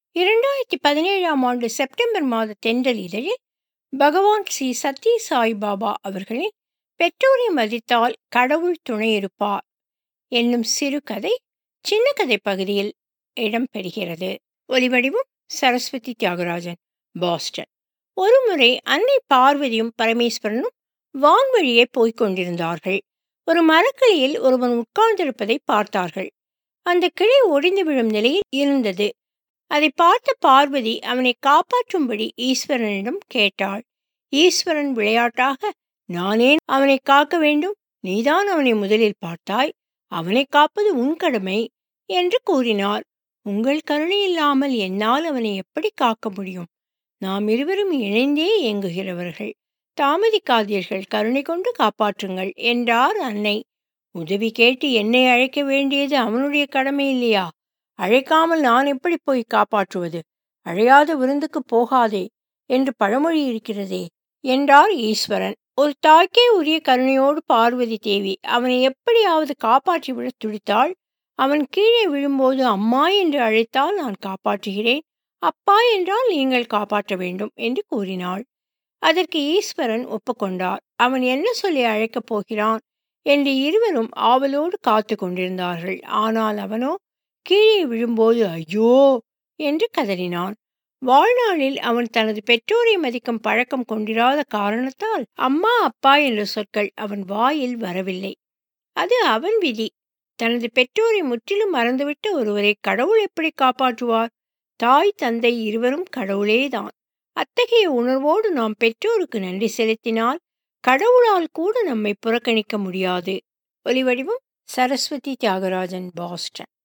இரண்டாயிரத்தி பதினேழாம் ஆண்டு செப்டம்பர் மாத தென்றல் இதழில் பகவான் ஸ்ரீ சத்ய சாய் பாபா அவர்களின் பெற்றோரை மதித்தால் கடவுள் துணையிருப்பார் என்னும் சிறுகதை சின்ன கதை பகுதியில் இடம்பெறுகிறது ஒலிவடிவம் சரஸ்வதி தியாகராஜன் பாஸ்டன் ஒருமுறை அன்னை பார்வதியும் பரமேஸ்வரனும் வான்வழியே போய்க் கொண்டிருந்தார்கள் ஒரு மரக்கிளையில் ஒருவன் உட்கார்ந்திருப்பதை பார்த்தார்கள் அந்த கிளை ஒடிந்து விழும் நிலையில் இருந்தது அதை பார்த்த பார்வதி அவனை காப்பாற்றும்படி ஈஸ்வரனிடம் கேட்டாள் ஈஸ்வரன் விளையாட்டாக நானேன் அவனை காக்க வேண்டும் நீதான் அவனை முதலில் பார்த்தாய் அவனை காப்பது உன் கடமை என்று கூறினார் உங்கள் கருணை இல்லாமல் என்னால் அவனை எப்படி காக்க முடியும் நாம் இருவரும் இணைந்தே இயங்குகிறவர்கள் தாமதிக்காதீர்கள் கருணை கொண்டு காப்பாற்றுங்கள் என்றார் அன்னை உதவி கேட்டு என்னை அழைக்க வேண்டியது அவனுடைய கடமை இல்லையா அழைக்காமல் நான் எப்படி போய் காப்பாற்றுவது அழையாத விருந்துக்கு போகாதே என்று பழமொழி இருக்கிறதே என்றார் ஈஸ்வரன் ஒரு தாய்க்கே உரிய கருணையோடு பார்வதி தேவி அவனை எப்படியாவது காப்பாற்றி விட துடித்தாள் அவன் கீழே விழும்போது அம்மா என்று அழைத்தால் நான் காப்பாற்றுகிறேன் அப்பா என்றால் நீங்கள் காப்பாற்ற வேண்டும் என்று கூறினாள் அதற்கு ஈஸ்வரன் ஒப்புக்கொண்டார் அவன் என்ன சொல்லி அழைக்கப் போகிறான் என்று இருவரும் ஆவலோடு காத்து கொண்டிருந்தார்கள் ஆனால் அவனோ கீழே விழும்போது ஐயோ என்று கதறினான் வாழ்நாளில் அவன் தனது பெற்றோரை மதிக்கும் பழக்கம் கொண்டிராத காரணத்தால் அம்மா அப்பா என்ற சொற்கள் அவன் வாயில் வரவில்லை அது அவன் விதி தனது பெற்றோரை முற்றிலும் மறந்துவிட்ட ஒருவரை கடவுள் எப்படி காப்பாற்றுவார் தாய் தந்தை இருவரும் கடவுளேதான் அத்தகைய உணர்வோடு நாம் பெற்றோருக்கு நன்றி செலுத்தினால் கடவுளால் கூட நம்மை புறக்கணிக்க முடியாது ஒலிவடிவம் சரஸ்வதி தியாகராஜன் பாஸ்டன்